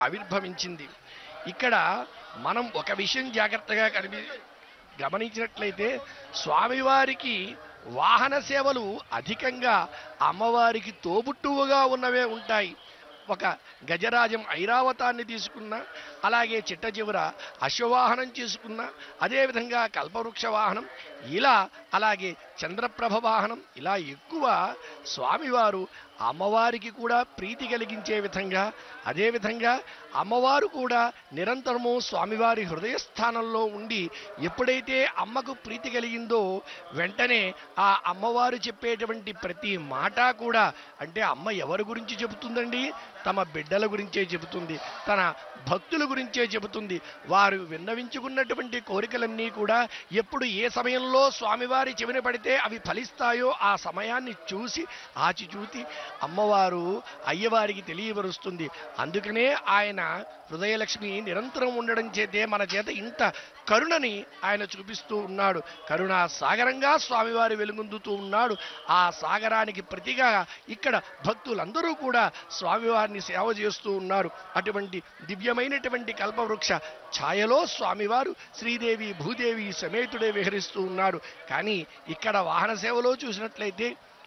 ఆవిర్భవించింది ఇక్కడ మనం ఒక విషయం జాగ్రత్తగా కనిపి గమనించినట్లయితే స్వామివారికి వాహన సేవలు అధికంగా అమ్మవారికి తోబుట్టువుగా ఉన్నవే ఉంటాయి ఒక గజరాజం ఐరావతాన్ని తీసుకున్న అలాగే చిట్ట చివర అశ్వవాహనం చేసుకున్న అదేవిధంగా కల్పవృక్ష వాహనం ఇలా అలాగే చంద్రప్రభ వాహనం ఇలా ఎక్కువ స్వామివారు అమ్మవారికి కూడా ప్రీతి కలిగించే విధంగా అదేవిధంగా అమ్మవారు కూడా నిరంతరము స్వామివారి హృదయస్థానంలో ఉండి ఎప్పుడైతే అమ్మకు ప్రీతి కలిగిందో వెంటనే ఆ అమ్మవారు చెప్పేటువంటి ప్రతి మాట కూడా అంటే అమ్మ ఎవరి గురించి చెబుతుందండి తమ బిడ్డల గురించే చెబుతుంది తన భక్తుల గురించే చెబుతుంది వారు విన్నవించుకున్నటువంటి కోరికలన్నీ కూడా ఎప్పుడు ఏ సమయంలో స్వామివారి చెవిన పడితే అవి ఫలిస్తాయో ఆ సమయాన్ని చూసి ఆచి చూసి అమ్మవారు అయ్యవారికి తెలియవరుస్తుంది అందుకనే ఆయన హృదయలక్ష్మి నిరంతరం ఉండడం చేతే మన చేత ఇంత కరుణని ఆయన చూపిస్తూ ఉన్నాడు కరుణా సాగరంగా స్వామివారి వెలుగొందుతూ ఉన్నాడు ఆ సాగరానికి ప్రతిగా ఇక్కడ భక్తులందరూ కూడా స్వామివారిని సేవ చేస్తూ ఉన్నారు అటువంటి దివ్యమైనటువంటి కల్పవృక్ష ఛాయలో స్వామివారు శ్రీదేవి భూదేవి సమేతుడే విహరిస్తూ ఉన్నాడు కానీ ఇక్కడ వాహన సేవలో చూసినట్లయితే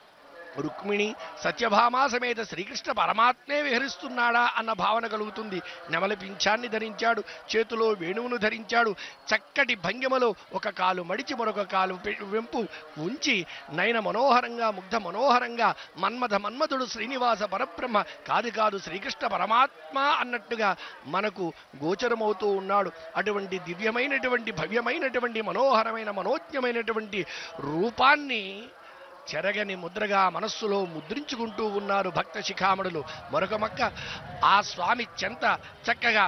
రుక్మిణి సత్యభామా సమేత శ్రీకృష్ణ పరమాత్మే విహరిస్తున్నాడా అన్న భావన కలుగుతుంది నెమలి పింఛాన్ని ధరించాడు చేతిలో వేణువును ధరించాడు చక్కటి భంగిమలో ఒక కాలు మడిచి మరొక కాలు పె- వెంపు ఉంచి నయన మనోహరంగా ముగ్ధ మనోహరంగా మన్మథ మన్మధుడు శ్రీనివాస పరబ్రహ్మ కాదు కాదు శ్రీకృష్ణ పరమాత్మ అన్నట్టుగా మనకు గోచరమవుతూ ఉన్నాడు అటువంటి దివ్యమైనటువంటి భవ్యమైనటువంటి మనోహరమైన మనోజ్ఞమైనటువంటి రూపాన్ని చెరగని ముద్రగా మనస్సులో ముద్రించుకుంటూ ఉన్నారు భక్త శిఖామణులు మరొక మక్క ఆ స్వామి చెంత చక్కగా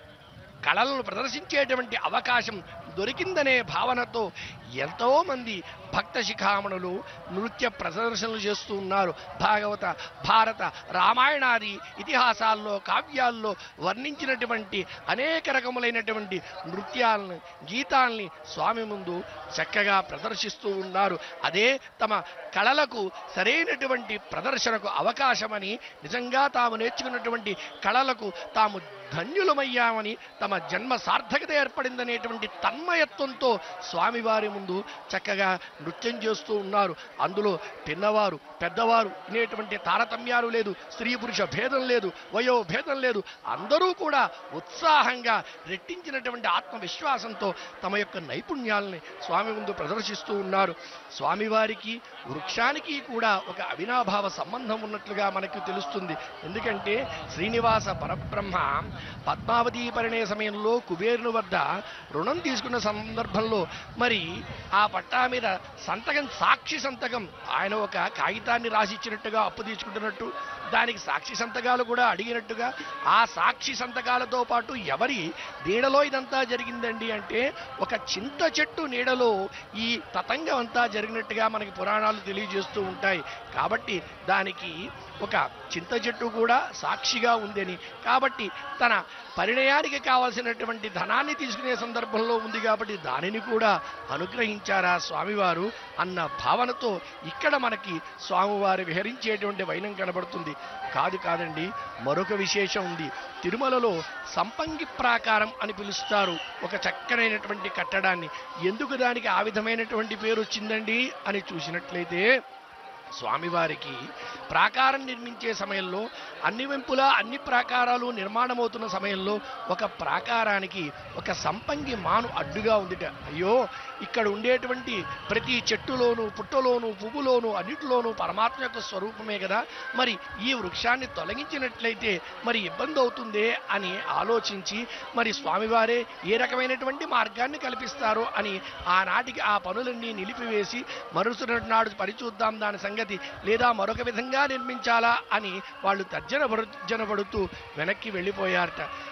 కళలను ప్రదర్శించేటువంటి అవకాశం దొరికిందనే భావనతో ఎంతో మంది భక్త శిఖామణులు నృత్య ప్రదర్శనలు చేస్తూ ఉన్నారు భాగవత భారత రామాయణాది ఇతిహాసాల్లో కావ్యాల్లో వర్ణించినటువంటి అనేక రకములైనటువంటి నృత్యాలను గీతాల్ని స్వామి ముందు చక్కగా ప్రదర్శిస్తూ ఉన్నారు అదే తమ కళలకు సరైనటువంటి ప్రదర్శనకు అవకాశమని నిజంగా తాము నేర్చుకున్నటువంటి కళలకు తాము ధన్యులమయ్యామని తమ జన్మ సార్థకత ఏర్పడిందనేటువంటి తన్మయత్వంతో స్వామివారి ముందు చక్కగా నృత్యం చేస్తూ ఉన్నారు అందులో పిన్నవారు పెద్దవారు అనేటువంటి తారతమ్యాలు లేదు స్త్రీ పురుష భేదం లేదు వయో భేదం లేదు అందరూ కూడా ఉత్సాహంగా రెట్టించినటువంటి ఆత్మవిశ్వాసంతో తమ యొక్క నైపుణ్యాలని స్వామి ముందు ప్రదర్శిస్తూ ఉన్నారు స్వామివారికి వృక్షానికి కూడా ఒక అవినాభావ సంబంధం ఉన్నట్లుగా మనకు తెలుస్తుంది ఎందుకంటే శ్రీనివాస పరబ్రహ్మ పద్మావతి పరిణయ సమయంలో కుబేరుని వద్ద రుణం తీసుకున్న సందర్భంలో మరి ఆ పట్టా మీద సంతకం సాక్షి సంతకం ఆయన ఒక కాగితాన్ని రాసిచ్చినట్టుగా అప్పు తీసుకుంటున్నట్టు దానికి సాక్షి సంతకాలు కూడా అడిగినట్టుగా ఆ సాక్షి సంతకాలతో పాటు ఎవరి నీడలో ఇదంతా జరిగిందండి అంటే ఒక చింత చెట్టు నీడలో ఈ తతంగం అంతా జరిగినట్టుగా మనకి పురాణాలు తెలియజేస్తూ ఉంటాయి కాబట్టి దానికి ఒక చింత చెట్టు కూడా సాక్షిగా ఉందని కాబట్టి తన పరిణయానికి కావలసినటువంటి ధనాన్ని తీసుకునే సందర్భంలో ఉంది కాబట్టి దానిని కూడా అనుగ్రహించారా స్వామివారు అన్న భావనతో ఇక్కడ మనకి స్వామివారు విహరించేటువంటి వైనం కనబడుతుంది కాదు కాదండి మరొక విశేషం ఉంది తిరుమలలో సంపంగి ప్రాకారం అని పిలుస్తారు ఒక చక్కనైనటువంటి కట్టడాన్ని ఎందుకు దానికి ఆ విధమైనటువంటి పేరు వచ్చిందండి అని చూసినట్లయితే స్వామివారికి ప్రాకారం నిర్మించే సమయంలో అన్ని వెంపులా అన్ని ప్రాకారాలు నిర్మాణమవుతున్న సమయంలో ఒక ప్రాకారానికి ఒక సంపంగి మాను అడ్డుగా ఉందిట అయ్యో ఇక్కడ ఉండేటువంటి ప్రతి చెట్టులోను పుట్టలోను పువ్వులోను అన్నిటిలోనూ పరమాత్మ యొక్క స్వరూపమే కదా మరి ఈ వృక్షాన్ని తొలగించినట్లయితే మరి ఇబ్బంది అవుతుందే అని ఆలోచించి మరి స్వామివారే ఏ రకమైనటువంటి మార్గాన్ని కల్పిస్తారో అని ఆనాటికి ఆ పనులన్నీ నిలిపివేసి మరుసటి నాడు పరిచూద్దాం దాని సంగతి లేదా మరొక విధంగా నిర్మించాలా అని వాళ్ళు తర్జన భర్జనపడుతూ వెనక్కి వెళ్ళిపోయారట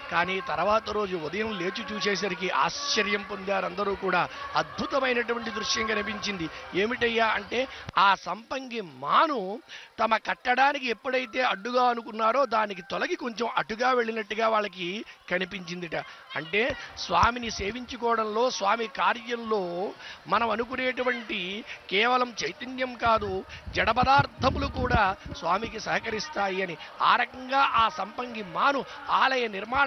కానీ తర్వాత రోజు ఉదయం లేచి చూసేసరికి ఆశ్చర్యం పొందారు అందరూ కూడా అద్భుతమైనటువంటి దృశ్యం కనిపించింది ఏమిటయ్యా అంటే ఆ సంపంగి మాను తమ కట్టడానికి ఎప్పుడైతే అడ్డుగా అనుకున్నారో దానికి తొలగి కొంచెం అటుగా వెళ్ళినట్టుగా వాళ్ళకి కనిపించిందిట అంటే స్వామిని సేవించుకోవడంలో స్వామి కార్యంలో మనం అనుకునేటువంటి కేవలం చైతన్యం కాదు జడ పదార్థములు కూడా స్వామికి సహకరిస్తాయి అని ఆ రకంగా ఆ సంపంగి మాను ఆలయ నిర్మాణ